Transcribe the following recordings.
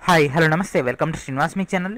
hi hello నమస్తే welcome to Srinivas మీ channel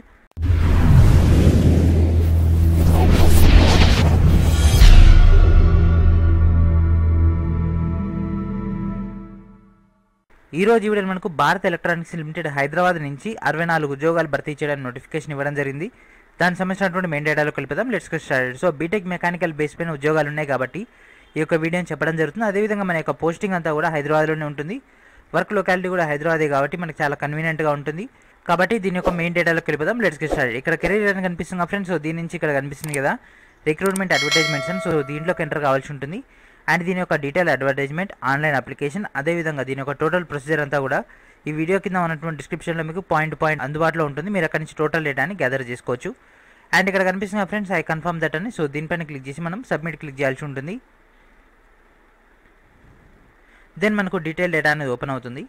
ఈ రోజు ఈ వీడియో మనకు భారత్ ఎలక్ట్రానిక్స్ లిమిటెడ్ హైదరాబాద్ నుంచి అరవై నాలుగు ఉద్యోగాలు భర్తీ చేయడానికి నోటిఫికేషన్ ఇవ్వడం జరిగింది దానికి సంబంధించినటువంటి మెయిన్ డేటాలో కలిపిదాం let's get started so BTech mechanical base పైన ఉద్యోగాలు ఉన్నాయి కాబట్టి ఈ యొక్క వీడియోని చెప్పడం జరుగుతుంది అదేవిధంగా మన యొక్క పోస్టింగ్ అంతా కూడా హైదరాబాద్లోనే ఉంటుంది వర్క్ లొకాలిటీ కూడా హైదరాబాదే కాబట్టి మనకి చాలా కన్వీనియంట్గా ఉంటుంది కాబట్టి దీని యొక్క మెయిన్ డేటాలో కలిపిదాం లెట్స్ గెట్ స్టార్టెడ్ ఇక్కడ కెరీర్ అని కనిపిస్తుంది ఫ్రెండ్స్ సో దీని నుంచి ఇక్కడ కనిపిస్తుంది కదా రిక్రూట్మెంట్ అడ్వర్టైజ్మెంట్స్ అని సో దీంట్లోకి ఎంటర్ కావాల్సి ఉంటుంది అండ్ దీని యొక్క డీటెయిల్ అడ్వర్టైజ్మెంట్ ఆన్లైన్ అప్లికేషన్ అదేవిధంగా దీని యొక్క టోటల్ ప్రొసీజర్ అంతా కూడా ఈ వీడియో కింద ఉన్నటువంటి డిస్క్రిప్షన్లో మీకు పాయింట్ పాయింట్ అందుబాటులో ఉంటుంది మీరు అక్కడి నుంచి టోటల్ డేటాని గ్యాదర్ చేసుకోవచ్చు అండ్ ఇక్కడ కనిపిస్తున్న ఫ్రెండ్స్ ఐ కన్ఫర్మ్ దట్ అని సో దీనిపైన క్లిక్ చేసి మనం సబ్మిట్ క్లిక్ చేయాల్సి ఉంటుంది దెన్ మనకు డీటెయిల్ డేటా అనేది ఓపెన్ అవుతుంది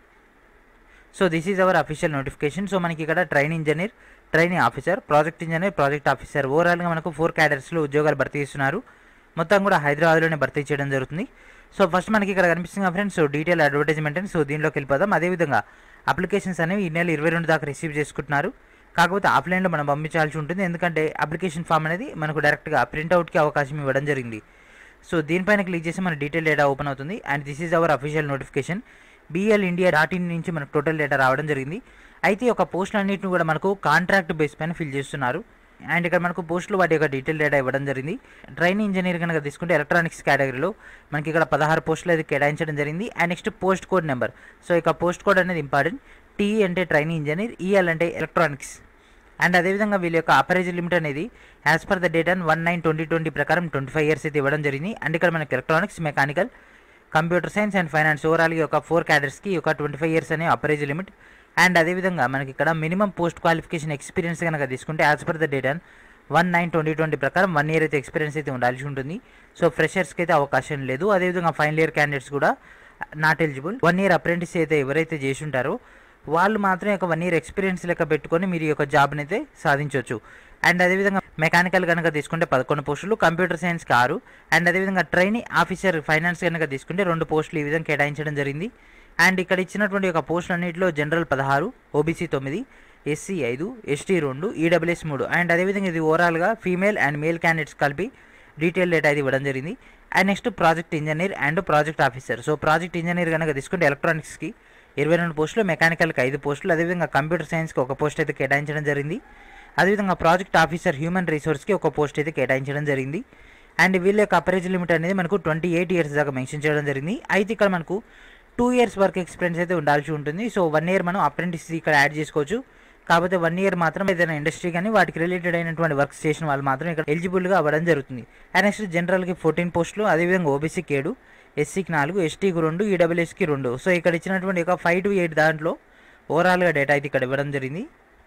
so this is our official notification so మనకి ఇక్కడ train engineer training officer project engineer project officer ఓవరాల్గా మనకు ఫోర్ క్యాడర్స్లో ఉద్యోగాలు భర్తీ చేస్తున్నారు మొత్తం కూడా హైదరాబాద్లోనే భర్తీ చేయడం జరుగుతుంది సో ఫస్ట్ మనకి ఇక్కడ కనిపిస్తుంది ఫ్రెండ్స్ సో డీటెయిల్ అడ్వర్టైజ్మెంట్ అని సో దీనిలోకి వెళ్ళిపోదాం అదేవిధంగా అప్లికేషన్స్ అనేవి ఈ నెల ఇరవై రెండు దాకా రిసీవ్ చేసుకుంటున్నారు కాకపోతే ఆఫ్లైన్లో మనం పంపించాల్సి ఉంటుంది ఎందుకంటే అప్లికేషన్ ఫామ్ అనేది మనకు డైరెక్ట్గా ప్రింట్అవుట్కి అవకాశం ఇవ్వడం జరిగింది సో దీనిపైన క్లిక్ చేసి మన డీటెయిల్ డేటా ఓపెన్ అవుతుంది and this is our official notification BEL India dot in నుంచి మనకు టోటల్ డేటా రావడం జరిగింది అయితే ఒక పోస్టులు అన్నింటిని కూడా మనకు కాంట్రాక్ట్ బేస్ పైన ఫిల్ చేస్తున్నారు అండ్ ఇక్కడ మనకు పోస్టులు వాటి యొక్క డీటెయిల్ డేటా ఇవ్వడం జరిగింది ట్రైనింగ్ ఇంజనీర్ కనుక తీసుకుంటే ఎలక్ట్రానిక్స్ కేటగిరీలో మనకి ఇక్కడ పదహారు పోస్టులు అయితే కేటాయించడం జరిగింది and next post code number so ఇక పోస్ట్ కోడ్ అనేది ఇంపార్టెంట్ టీ అంటే ట్రైనింగ్ ఇంజనీర్ ఈఎల్ అంటే ఎలక్ట్రానిక్స్ అండ్ అదేవిధంగా వీళ్ళ యొక్క అపరేజ్ లిమిట్ అనేది as per the date and one nine twenty twenty ప్రకారం ట్వంటీ ఫైవ్ ఇయర్స్ అయితే ఇవ్వడం జరిగింది అండ్ ఇక్కడ మనకి electronics mechanical computer science and finance ఓవరాల్గా ఒక ఫోర్ క్యాడర్స్కి ఒక ట్వంటీ ఫైవ్ ఇయర్స్ అనే అపరేజ్ లిమిట్ అండ్ అదేవిధంగా మనకి ఇక్కడ మినిమం పోస్ట్ క్వాలిఫికేషన్ ఎక్స్పీరియన్స్ కనుక తీసుకుంటే as per the date and one nine twenty twenty ప్రకారం వన్ ఇయర్ అయితే ఎక్స్పీరియన్స్ అయితే ఉండాల్సి ఉంటుంది సో ఫ్రెషర్స్కి అయితే అవకాశం లేదు అదేవిధంగా ఫైనల్ ఇయర్ క్యాండిడేట్స్ కూడా not eligible one year apprentice అయితే ఎవరైతే చేసి ఉంటారో వాళ్ళు మాత్రం ఒక వన్ ఇయర్ ఎక్స్పీరియన్స్ లెక్క పెట్టుకొని మీరు ఈ యొక్క జాబ్ని అయితే సాధించవచ్చు అండ్ అదేవిధంగా మెకానికల్ కనుక తీసుకుంటే పదకొండు పోస్టులు కంప్యూటర్ సైన్స్కి ఆరు అండ్ అదేవిధంగా ట్రైనింగ్ ఆఫీసర్ ఫైనాన్స్ కనుక తీసుకుంటే రెండు పోస్టులు ఈ విధంగా కేటాయించడం జరిగింది అండ్ ఇక్కడ ఇచ్చినటువంటి ఒక పోస్టులు అన్నింటిలో జనరల్ పదహారు ఓబీసీ తొమ్మిది ఎస్సీ ఐదు ఎస్టీ రెండు ఈడబ్ల్యూఎస్ మూడు అండ్ అదేవిధంగా ఇది ఓవరాల్గా ఫీమేల్ అండ్ మేల్ క్యాండిడేట్స్ కలిపి డీటెయిల్ డేటా అయితే ఇవ్వడం జరిగింది and next project engineer and project officer so project engineer కనుక తీసుకుంటే ఎలక్ట్రానిక్స్కి ఇరవై రెండు పోస్టులు మెకానికల్కి ఐదు పోస్టులు అదేవిధంగా కంప్యూటర్ సైన్స్కి ఒక పోస్ట్ అయితే కేటాయించడం జరిగింది అదేవిధంగా ప్రాజెక్ట్ ఆఫీసర్ హ్యూమన్ రిసోర్స్కి ఒక పోస్ట్ అయితే కేటాయించడం జరిగింది అండ్ వీళ్ళ యొక్క అపరేజ్ లిమిట్ అనేది మనకు ట్వంటీ ఎయిట్ ఇయర్స్ దాకా మెన్షన్ చేయడం జరిగింది అయితే ఇక్కడ మనకు టూ ఇయర్స్ వర్క్ ఎక్స్పీరియన్స్ అయితే ఉండాల్సి ఉంటుంది సో వన్ ఇయర్ మనం అప్రెంటిస్ ఇక్కడ యాడ్ చేసుకోవచ్చు కాకపోతే వన్ ఇయర్ మాత్రం ఏదైనా ఇండస్ట్రీ కానీ వాటికి రిలేటెడ్ అయినటువంటి వర్క్స్ చేసిన వాళ్ళు మాత్రం ఇక్కడ ఎలిజిబుల్గా అవ్వడం జరుగుతుంది అండ్ నెక్స్ట్ జనరల్కి ఫోర్టీన్ పోస్టులు అదేవిధంగా ఓబీసీకి ఏడు ఎస్సీకి నాలుగు ఎస్టీకి రెండు ఈడబ్ల్యూఎస్కి రెండు సో ఇక్కడ ఇచ్చినటువంటి ఒక ఫైవ్ టు ఎయిట్ దాంట్లో ఓవరాల్గా డేటా అయితే ఇక్కడ ఇవ్వడం జరిగింది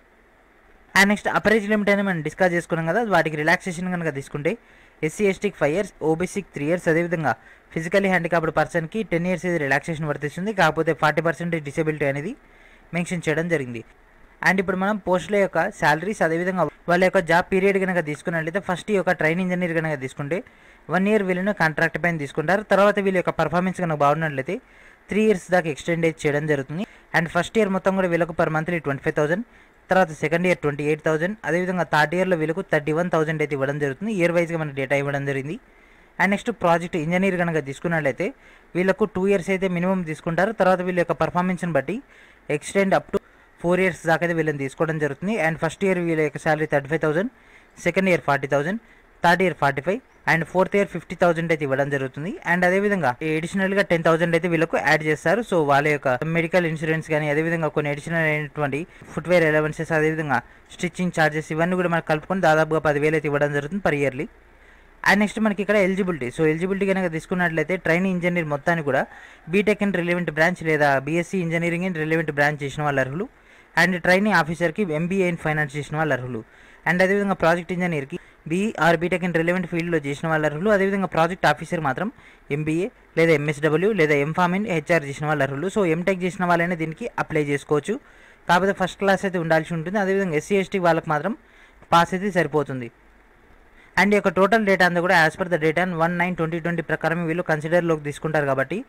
అండ్ నెక్స్ట్ అపరేజ్ లిమిట్ అని మనం డిస్కస్ చేసుకున్నాం కదా వాటికి రిలాక్సేషన్ కనుక తీసుకుంటే ఎస్సీ ఎస్టీకి ఫైవ్ ఇయర్స్ ఓబీసీకి త్రీ ఇయర్స్ అదేవిధంగా ఫిజికల్లీ హ్యాండిక్యాప్డ్ పర్సన్కి టెన్ ఇయర్స్ ఇది రిలాక్సేషన్ వర్తిస్తుంది కాకపోతే ఫార్టీ పర్సెంటేజ్ డిసెబిలిటీ అనేది మెన్షన్ చేయడం జరిగింది అండ్ ఇప్పుడు మనం పోస్టుల యొక్క శాలరీస్ అదేవిధంగా వాళ్ళ యొక్క జాబ్ పీరియడ్ కనుక తీసుకున్నట్లయితే ఫస్ట్ ఈ యొక్క ట్రైన్ ఇంజనీర్ కనుక తీసుకుంటే వన్ ఇయర్ వీళ్ళని కాంట్రాక్ట్ పైన తీసుకుంటారు తర్వాత వీళ్ళ యొక్క పర్ఫార్మెన్స్ కనుక బాగున్నట్లయితే త్రీ ఇయర్స్ దాకా ఎక్స్టెండ్ చేయడం జరుగుతుంది అండ్ ఫస్ట్ ఇయర్ మొత్తం కూడా వీళ్ళకు per monthly twenty five thousand తర్వాత second year twenty eight thousand అదేవిధంగా థర్డ్ ఇయర్లో వీళ్ళకు థర్టీ వన్ థౌసండ్ అయితే ఇవ్వడం జరుగుతుంది ఇయర్ వైజ్గా మనకి డేటా ఇవ్వడం జరిగింది అండ్ నెక్స్ట్ ప్రాజెక్ట్ ఇంజనీర్ కనుక తీసుకున్నట్లయితే వీళ్ళకు టూ ఇయర్స్ అయితే మినిమం తీసుకుంటారు తర్వాత వీళ్ళ యొక్క పర్ఫార్మెన్స్ని బట్టి extend up to four years దాకా అయితే వీళ్ళని తీసుకోవడం జరుగుతుంది అండ్ ఫస్ట్ ఇయర్ వీళ్ళ యొక్క salary thirty five thousand second year forty thousand third year forty five and fourth year fifty thousand అయితే ఇవ్వడం జరుగుతుంది అండ్ అదేవిధంగా అడిషనల్గా టెన్ థౌసండ్ అయితే వీళ్ళకు యాడ్ చేస్తారు సో వాళ్ళ యొక్క మెడికల్ ఇన్సూరెన్స్ కానీ అదేవిధంగా కొన్ని అడిషనల్ అయినటువంటి ఫుట్వేర్ అలవెన్సెస్ అదేవిధంగా స్టిచ్చింగ్ ఛార్జెస్ ఇవన్నీ కూడా మనకు కలుపుకొని దాదాపుగా పదివేలు అయితే ఇవ్వడం జరుగుతుంది పర్ ఇయర్లీ అండ్ నెక్స్ట్ మనకి ఇక్కడ ఎలిజిబిలిటీ సో ఎలిజిబిలిటీ కనుక తీసుకున్నట్లయితే ట్రైనింగ్ ఇంజనీర్ మొత్తాన్ని కూడా బీటెక్ ఇన్ రిలవెంట్ బ్రాంచ్ లేదా BSc engineering in relevant branch చేసిన వాళ్ళు అర్హులు అండ్ ట్రైనింగ్ ఆఫీసర్కి ఎంబీఏ ఇన్ ఫైనాన్స్ చేసిన వాళ్ళు అర్హులు అండ్ అదేవిధంగా ప్రాజెక్ట్ ఇంజనీర్కి బీఆర్ బీటెక్ ఇన్ రిలవెంట్ ఫీల్డ్లో చేసిన వాళ్ళు అర్హులు అదేవిధంగా ప్రాజెక్ట్ ఆఫీసర్ మాత్రం ఎంబీఏ లేదా ఎంఎస్డబ్ల్యూ లేదా ఎంఫామ్ ఇన్ హెచ్ఆర్ చేసిన వాళ్ళు అర్హులు సో ఎంటెక్ చేసిన వాళ్ళైనా దీనికి అప్లై చేసుకోవచ్చు కాకపోతే ఫస్ట్ క్లాస్ అయితే ఉండాల్సి ఉంటుంది అదేవిధంగా ఎస్సీ ఎస్టీ వాళ్ళకి మాత్రం పాస్ అయితే సరిపోతుంది అండ్ ఈ యొక్క టోటల్ డేటా అంతా కూడా as per the data one nine twenty twenty ప్రకారం వీళ్ళు కన్సిడర్లోకి తీసుకుంటారు కాబట్టి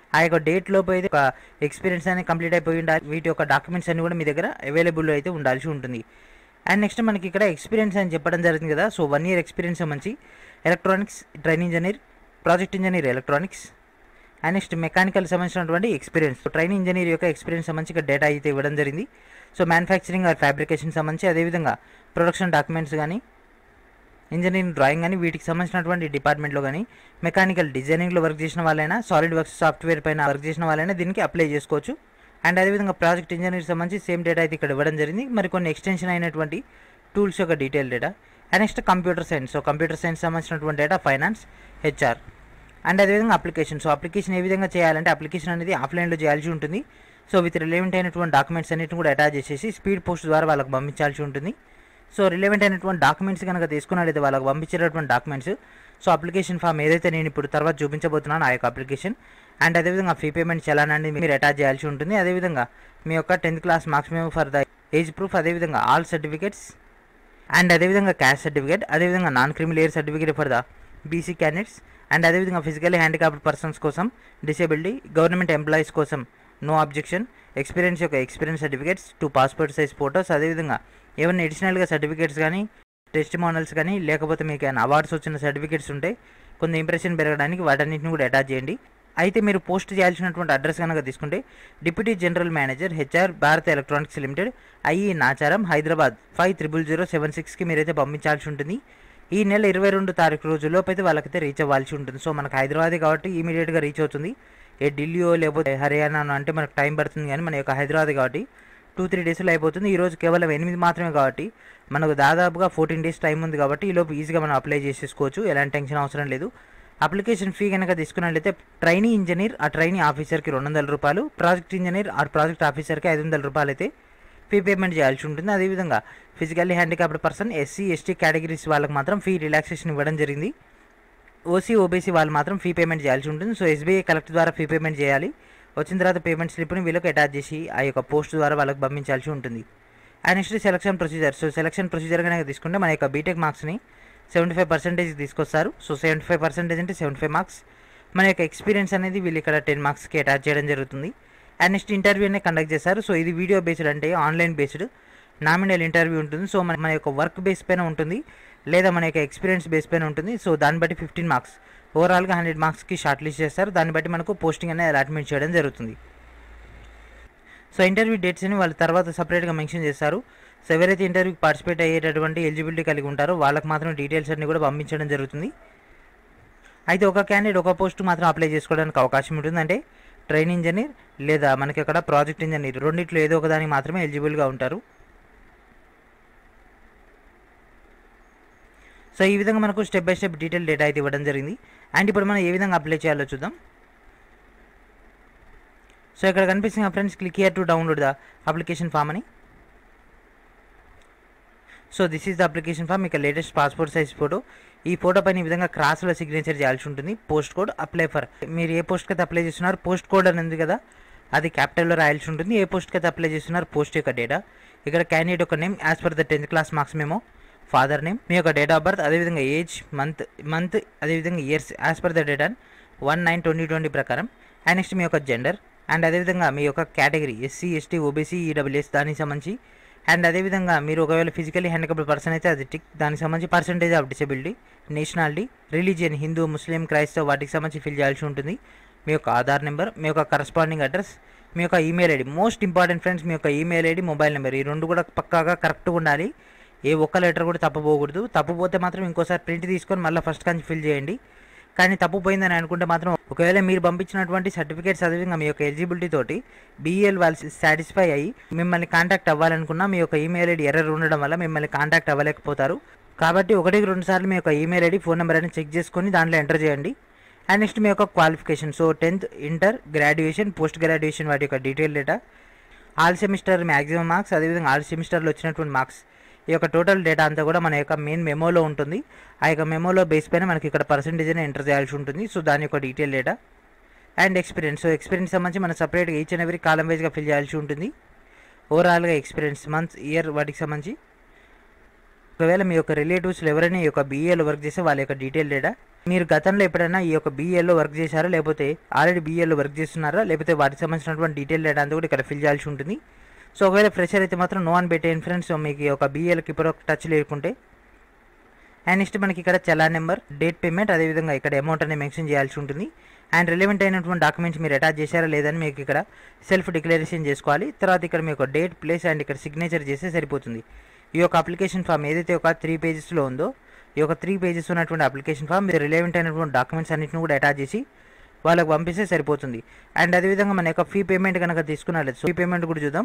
ఆ యొక్క డేట్ లోపు అయితే ఒక ఎక్స్పీరియన్స్ అనేది కంప్లీట్ అయిపోయి ఉండాలి వీటి యొక్క డాక్యుమెంట్స్ అన్ని కూడా మీ దగ్గర అవైలబుల్ అయితే ఉండాల్సి ఉంటుంది అండ్ నెక్స్ట్ మనకి ఇక్కడ ఎక్స్పీరియన్స్ అని చెప్పడం జరిగింది కదా సో వన్ ఇయర్ ఎక్స్పీరియన్స్ మంచి electronics training engineer project engineer electronics and next mechanical సంబంధించినటువంటి ఎక్స్పీరియన్స్ ట్రైనింగ్ ఇంజనీర్ యొక్క ఎక్స్పీరియన్స్ సంబంధించి ఇక్కడ డేటా అయితే ఇవ్వడం జరిగింది సో మ్యానుఫ్యాక్చరింగ్ ఆర్ ఫ్యాబ్రికేషన్ సంబంధించి అదేవిధంగా ప్రొడక్షన్ డాక్యుమెంట్స్ కానీ ఇంజనీరింగ్ డ్రాయింగ్ కానీ వీటికి సంబంధించినటువంటి డిపార్ట్మెంట్లో కానీ మెకానికల్ డిజైనింగ్లో వర్క్ చేసిన వాళ్ళైనా సాలిడ్ వర్క్స్ సాఫ్ట్వేర్ పైన వర్క్ చేసిన వాళ్ళైనా దీనికి అప్లై చేసుకోవచ్చు అండ్ అదేవిధంగా ప్రాజెక్ట్ ఇంజనీర్ సంబంధించి సేమ్ డేటా అయితే ఇక్కడ ఇవ్వడం జరిగింది మరి కొన్ని ఎక్స్టెన్షన్ అయినటువంటి టూల్స్ యొక్క detail data and next computer science so computer science సంబంధించినటువంటి డేటా ఫైనాన్స్ హెచ్ఆర్ అండ్ అదేవిధంగా అప్లికేషన్ సో అప్లికేషన్ ఏ విధంగా చేయాలంటే అప్లికేషన్ అనేది ఆఫ్లైన్లో చేయాల్సి ఉంటుంది సో విత్ రిలేవెంట్ అయినటువంటి డాక్యుమెంట్స్ అన్నిటిని కూడా అటాచ్ చేసేసి స్పీడ్ పోస్ట్ ద్వారా వాళ్ళకి పంపించాల్సి ఉంటుంది సో రిలేవెంట్ అయినటువంటి డాక్యుమెంట్స్ కనుక తీసుకున్నట్లయితే వాళ్ళకి పంపించేటటువంటి డాక్యుమెంట్స్ సో అప్లికేషన్ ఫామ్ ఏదైతే నేను ఇప్పుడు తర్వాత చూపించబోతున్నాను ఆ యొక్క అప్లికేషన్ అండ్ అదేవిధంగా ఫీ పేమెంట్ చలానండి మీరు అటాచ్ చేయాల్సి ఉంటుంది అదేవిధంగా మీ యొక్క tenth class marks memo for the age proof అదేవిధంగా ఆల్ సర్టిఫికేట్స్ అండ్ అదేవిధంగా క్యాష్ సర్టిఫికేట్ అదేవిధంగా non creamy layer certificate for the BC candidates and అదేవిధంగా ఫిజికల్లీ హ్యాండిక్యాప్డ్ పర్సన్స్ కోసం డిసేబిలిటీ గవర్నమెంట్ ఎంప్లాయీస్ కోసం నో అబ్జెక్షన్ ఎక్స్పీరియన్స్ యొక్క experience certificates two passport size photos అదేవిధంగా ఏమైనా అడిషనల్గా సర్టిఫికేట్స్ కానీ టెస్ట్ మోడల్స్ కానీ లేకపోతే మీకు ఏమైనా అవార్డ్స్ వచ్చిన సర్టిఫికేట్స్ ఉంటే కొంత ఇంప్రెషన్ పెరగడానికి వాటన్నిటిని కూడా అటాచ్ చేయండి అయితే మీరు పోస్ట్ చేయాల్సినటువంటి అడ్రస్ కనుక తీసుకుంటే deputy general manager HR Bharat electronics limited IE Nacharam Hyderabad five triple zero seven సిక్స్కి మీరైతే పంపించాల్సి ఉంటుంది ఈ నెల ఇరవై రెండు తారీఖు రోజుల్లోపు అయితే వాళ్ళకైతే రీచ్ అవ్వాల్సి ఉంటుంది సో మనకు హైదరాబాద్ కాబట్టి ఇమీడియట్గా రీచ్ అవుతుంది ఏ ఢిల్లీయో లేకపోతే హర్యానా అంటే మనకు టైం పడుతుంది కానీ మన యొక్క హైదరాబాద్ కాబట్టి టూ త్రీ డేస్లో అయిపోతుంది ఈ రోజు కేవలం ఎనిమిది మాత్రమే కాబట్టి మనకు దాదాపుగా ఫోర్టీన్ డేస్ టైం ఉంది కాబట్టి ఈలోపు ఈజీగా మనం అప్లై చేసేసుకోవచ్చు ఎలాంటి టెన్షన్ అవసరం లేదు అప్లికేషన్ ఫీ కనుక తీసుకున్నట్లయితే ట్రైనీ ఇంజనీర్ ఆ ట్రైనీ ఆఫీసర్కి రెండు వందల రూపాయలు ప్రాజెక్ట్ ఇంజనీర్ ఆ ప్రాజెక్ట్ ఆఫీసర్కి ఐదు వందల రూపాయలు అయితే ఫీ పేమెంట్ చేయాల్సి ఉంటుంది అదేవిధంగా physically handicapped person SC ST categories వాళ్ళకి మాత్రం ఫీ రిలాక్సేషన్ ఇవ్వడం జరిగింది ఓసీ ఓబీసీ వాళ్ళు మాత్రం ఫీ పేమెంట్ చేయాల్సి ఉంటుంది సో ఎస్బీఐ కలెక్ట్ ద్వారా ఫీ పేమెంట్ చేయాలి వచ్చిన తర్వాత పేమెంట్ స్లిప్ని వీళ్ళకి అటాచ్ చేసి ఆ యొక్క పోస్ట్ ద్వారా వాళ్ళకి పంపించాల్సి ఉంటుంది and next selection procedure so selection procedure కనుక తీసుకుంటే మన యొక్క బీటెక్ మార్క్స్ని సెవెంటీ ఫైవ్ పర్సెంటేజ్ తీసుకొస్తారు సో సెవెంటీ ఫైవ్ పర్సెంటేజ్ అంటే సెవెంటీ ఫైవ్ మార్క్స్ మన యొక్క ఎక్స్పీరియన్స్ అనేది వీళ్ళు ఇక్కడ టెన్ మార్క్స్కి అటాచ్ చేయడం జరుగుతుంది అండ్ నెక్స్ట్ ఇంటర్వ్యూ అనేది కండక్ట్ చేస్తారు సో ఇది వీడియో బేస్డ్ అంటే ఆన్లైన్ బేస్డ్ నామినల్ ఇంటర్వ్యూ ఉంటుంది సో మన మన యొక్క వర్క్ బేస్ పైన ఉంటుంది లేదా మన యొక్క ఎక్స్పీరియన్స్ బేస్ పైన ఉంటుంది సో దాన్ని బట్టి ఫిఫ్టీన్ మార్క్స్ ఓవరాల్గా హండ్రెడ్ మార్క్స్కి షార్ట్ లిస్ట్ చేస్తారు దాన్ని బట్టి మనకు పోస్టింగ్ అనేది అలాట్మెంట్ చేయడం జరుగుతుంది సో ఇంటర్వ్యూ డేట్స్ అని వాళ్ళు తర్వాత సపరేట్గా మెన్షన్ చేస్తారు సో ఎవరైతే ఇంటర్వ్యూకి పార్టిసిపేట్ అయ్యేటటువంటి ఎలిజిబిలిటీ కలిగి ఉంటారో వాళ్ళకి మాత్రం డీటెయిల్స్ అన్ని కూడా పంపించడం జరుగుతుంది అయితే ఒక క్యాండిడేట్ ఒక పోస్ట్ మాత్రం అప్లై చేసుకోవడానికి అవకాశం ఉంటుంది అంటే ట్రైన్ ఇంజనీర్ లేదా మనకి అక్కడ ప్రాజెక్ట్ ఇంజనీర్ రెండిట్లో ఏదో ఒక దానికి మాత్రమే ఎలిజిబుల్గా ఉంటారు సో ఈ విధంగా మనకు step by step detail data అయితే ఇవ్వడం జరిగింది అండ్ ఇప్పుడు మనం ఏ విధంగా అప్లై చేయాలో చూద్దాం సో ఇక్కడ కనిపిస్తుంది friends click here to download the application form అని so this is the application form ఇక లేటెస్ట్ పాస్పోర్ట్ సైజ్ ఫోటో ఈ ఫోటో పైన ఈ విధంగా క్రాస్లో సిగ్నేచర్ చేయాల్సి ఉంటుంది పోస్ట్ కోడ్ అప్లై ఫర్ మీరు ఏ పోస్ట్కి అయితే అప్లై చేస్తున్నారు పోస్ట్ కోడ్ అని ఉంది కదా అది క్యాపిటల్లో రాయాల్సి ఉంటుంది ఏ పోస్ట్కి అయితే అప్లై చేస్తున్నారు పోస్ట్ యొక్క డేటా ఇక్కడ క్యాండిడేట్ యొక్క name as per the tenth class marks మేము ఫాదర్ నేమ్ మీ యొక్క డేట్ ఆఫ్ బర్త్ అదేవిధంగా ఏజ్ మంత్ మంత్ అదేవిధంగా years as per the date and one nine twenty twenty ప్రకారం అండ్ నెక్స్ట్ మీ యొక్క జెండర్ అండ్ అదేవిధంగా మీ యొక్క category SC ST OBC EWS దానికి సంబంధించి అండ్ అదేవిధంగా మీరు ఒకవేళ ఫిజికల్లీ హ్యాండికబుల్ పర్సన్ అయితే అది టిక్ దానికి సంబంధించి percentage of disability nationality religion Hindu ముస్లిం క్రైస్తవ వాటికి సంబంధించి ఫిల్ చేయాల్సి ఉంటుంది మీ యొక్క ఆధార్ నెంబర్ మీ యొక్క కరస్పాండింగ్ అడ్రస్ మీ యొక్క email ID most important friends మీ యొక్క ఈమెయిల్ ఐడి మొబైల్ నెంబర్ ఈ రెండు కూడా పక్కాగా కరెక్ట్గా ఉండాలి ఏ ఒక్క లెటర్ కూడా తప్పపోకూడదు తప్పుపోతే మాత్రం ఇంకోసారి ప్రింట్ తీసుకొని మళ్ళీ ఫస్ట్ కానీ ఫిల్ చేయండి కానీ తప్పుపోయిందని అనుకుంటే మాత్రం ఒకవేళ మీరు పంపించినటువంటి సర్టిఫికేట్స్ అదేవిధంగా మీ యొక్క ఎలిజిబిలిటీ తోటి బీఎల్ వాళ్ళు సాటిస్ఫై అయ్యి మిమ్మల్ని కాంటాక్ట్ అవ్వాలనుకున్నా మీ యొక్క ఈమెయిల్ ఐడి ఎర్రర్ ఉండడం వల్ల మిమ్మల్ని కాంటాక్ట్ అవ్వలేకపోతారు కాబట్టి ఒకటికి రెండు సార్లు మీ యొక్క ఈమెయిల్ ఐడి ఫోన్ నెంబర్ అని చెక్ చేసుకొని దాంట్లో ఎంటర్ చేయండి అండ్ నెక్స్ట్ మీ యొక్క qualification so tenth inter graduation post graduation వాటి యొక్క detail data all semester maximum marks అదేవిధంగా ఆల్ సెమిస్టర్లో వచ్చినటువంటి మార్క్స్ ఈ యొక్క టోటల్ డేటా అంతా కూడా మన యొక్క మెయిన్ మెమోలో ఉంటుంది ఆ యొక్క మెమోలో బేస్ పైన మనకి ఇక్కడ పర్సంటేజ్ అని ఎంటర్ చేయాల్సి ఉంటుంది సో దాని యొక్క detail data and experience so experience సంబంధించి మనం సపరేట్గా ఈచ్ అండ్ ఎవరీ కాలం వైజ్గా ఫిల్ చేయాల్సి ఉంటుంది ఓవరాల్గా ఎక్స్పీరియన్స్ మంత్స్ ఇయర్ వాటికి సంబంధించి ఒకవేళ మీ యొక్క రిలేటివ్స్లో ఎవరైనా ఈ యొక్క బీఏలో వర్క్ చేస్తే వాళ్ళ యొక్క డీటెయిల్ డేటా మీరు గతంలో ఎప్పుడైనా ఈ యొక్క బీఏలో వర్క్ చేశారా లేకపోతే ఆల్రెడీ బీఏలో వర్క్ చేస్తున్నారా లేకపోతే వాటికి సంబంధించినటువంటి డీటెయిల్ డేటా అంతా కూడా ఇక్కడ ఫిల్ చేయాల్సి ఉంటుంది సో ఒకవేళ ఫ్రెషర్ అయితే మాత్రం నో అని పెట్టే ఫ్రెండ్స్ సో మీకు ఈ యొక్క బీఏలకి ఇప్పుడు టచ్ లేకుంటే అండ్ నెక్స్ట్ మనకి ఇక్కడ చలాన్ నెంబర్ డేట్ పేమెంట్ అదేవిధంగా ఇక్కడ అమౌంట్ అనేది మెన్షన్ చేయాల్సి ఉంటుంది అండ్ రిలవెంట్ అయినటువంటి డాక్యుమెంట్స్ మీరు అటాచ్ చేశారా లేదని మీకు ఇక్కడ సెల్ఫ్ డిక్లరేషన్ చేసుకోవాలి తర్వాత ఇక్కడ మీకు డేట్ ప్లేస్ అండ్ ఇక్కడ సిగ్నేచర్ చేస్తే సరిపోతుంది ఈ యొక్క అప్లికేషన్ ఫామ్ ఏదైతే ఒక త్రీ పేజెస్లో ఉందో ఈ యొక్క త్రీ పేజెస్ ఉన్నటువంటి అప్లికేషన్ ఫామ్ మీరు రిలవెంట్ అయినటువంటి డాక్యుమెంట్స్ అన్నింటిని కూడా అటాచ్ చేసి వాళ్ళకి పంపిస్తే సరిపోతుంది అండ్ అదేవిధంగా మన యొక్క ఫీ పేమెంట్ కనుక తీసుకున్నట్లయితే ఫీ పేమెంట్ కూడా చూద్దాం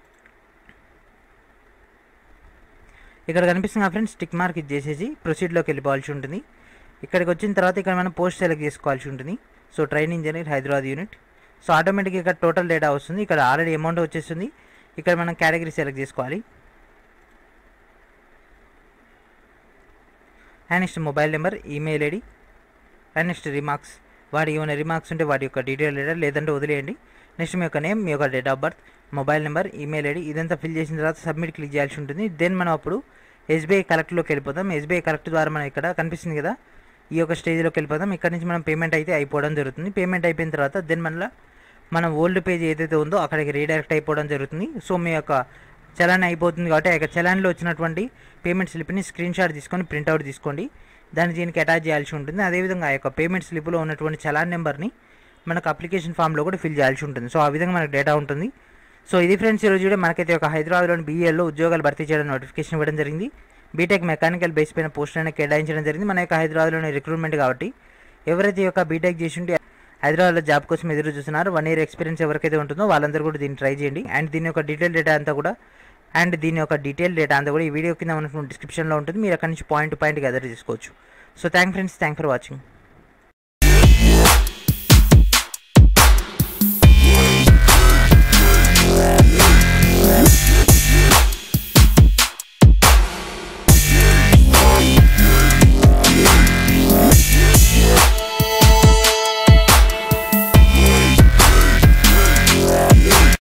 ఇక్కడ కనిపిస్తుంది ఫ్రెండ్స్ టిక్ మార్క్ ఇది చేసేసి ప్రొసీడ్లోకి వెళ్ళిపోవాల్సి ఉంటుంది ఇక్కడికి వచ్చిన తర్వాత ఇక్కడ మనం పోస్ట్ సెలెక్ట్ చేసుకోవాల్సి ఉంటుంది so train engineer Hyderabad unit so ఆటోమేటిక్గా ఇక్కడ టోటల్ డేటా వస్తుంది ఇక్కడ ఆల్రెడీ అమౌంట్ వచ్చేస్తుంది ఇక్కడ మనం కేటగిరీ సెలెక్ట్ చేసుకోవాలి and next mobile number email ID and next remarks వాడి ఏమైనా రిమార్క్స్ ఉంటే వాటి యొక్క డీటెయిల్ డేటా లేదంటే వదిలేయండి నెక్స్ట్ మీ యొక్క నేమ్ మీ యొక్క date of birth mobile number email ID ఇదంతా ఫిల్ చేసిన తర్వాత సబ్మిట్ క్లిక్ చేయాల్సి ఉంటుంది దెన్ మనం అప్పుడు ఎస్బీఐ కలెక్ట్లోకి వెళ్ళిపోతాం ఎస్బీఐ కలెక్ట్ ద్వారా మనం ఇక్కడ కనిపిస్తుంది కదా ఈ యొక్క స్టేజ్లోకి వెళ్ళిపోతాం ఇక్కడ నుంచి మనం పేమెంట్ అయితే అయిపోవడం జరుగుతుంది పేమెంట్ అయిపోయిన తర్వాత దెన్ మళ్ళీ మనం ఓల్డ్ పేజ్ ఏదైతే ఉందో అక్కడికి రీడైరెక్ట్ అయిపోవడం జరుగుతుంది సో మీ యొక్క చలాన్ అయిపోతుంది కాబట్టి ఆ యొక్క చలాన్లో వచ్చినటువంటి పేమెంట్ స్లిప్ని స్క్రీన్ షాట్ తీసుకొని ప్రింట్అవుట్ తీసుకోండి దాన్ని దీనికి అటాచ్ చేయాల్సి ఉంటుంది అదేవిధంగా ఆ యొక్క పేమెంట్ స్లిప్లో ఉన్నటువంటి చలాన్ నెంబర్ని మనకు అప్లికేషన్ ఫామ్లో కూడా ఫిల్ చేయాల్సి ఉంటుంది సో ఆ విధంగా మనకు డేటా ఉంటుంది సో ఇది ఫ్రెండ్స్ ఈరోజు కూడా మనకైతే ఒక హైదరాబాద్లోని బీఏలో ఉద్యోగాలు భర్తీ చేయడం నోటిఫికేషన్ ఇవ్వడం జరిగింది బీటెక్ మెకానికల్ బేస్ పైన పోస్టులను కేటాయించడం జరిగింది మన యొక్క హైదరాబాద్లోని రిక్రూట్మెంట్ కాబట్టి ఎవరైతే ఈ యొక్క బీటెక్ చేసి ఉంటే హైదరాబాద్లో జాబ్ కోసం ఎదురు చూస్తున్నారు వన్ ఇయర్ ఎక్స్పీరియన్స్ ఎవరికైతే ఉంటుందో వాళ్ళందరూ కూడా దీన్ని ట్రై చేయండి అండ్ దీని యొక్క డీటెయిల్ డేటా అంతా కూడా అండ్ దీని యొక్క డీటెయిల్ డేటా అంతా కూడా ఈ వీడియో కింద మనకు డిస్క్రిప్షన్లో ఉంటుంది మీరు అక్కడ నుంచి పాయింట్ టు పాయింట్ గెదర్ చేసుకోవచ్చు so thank friends thank for watching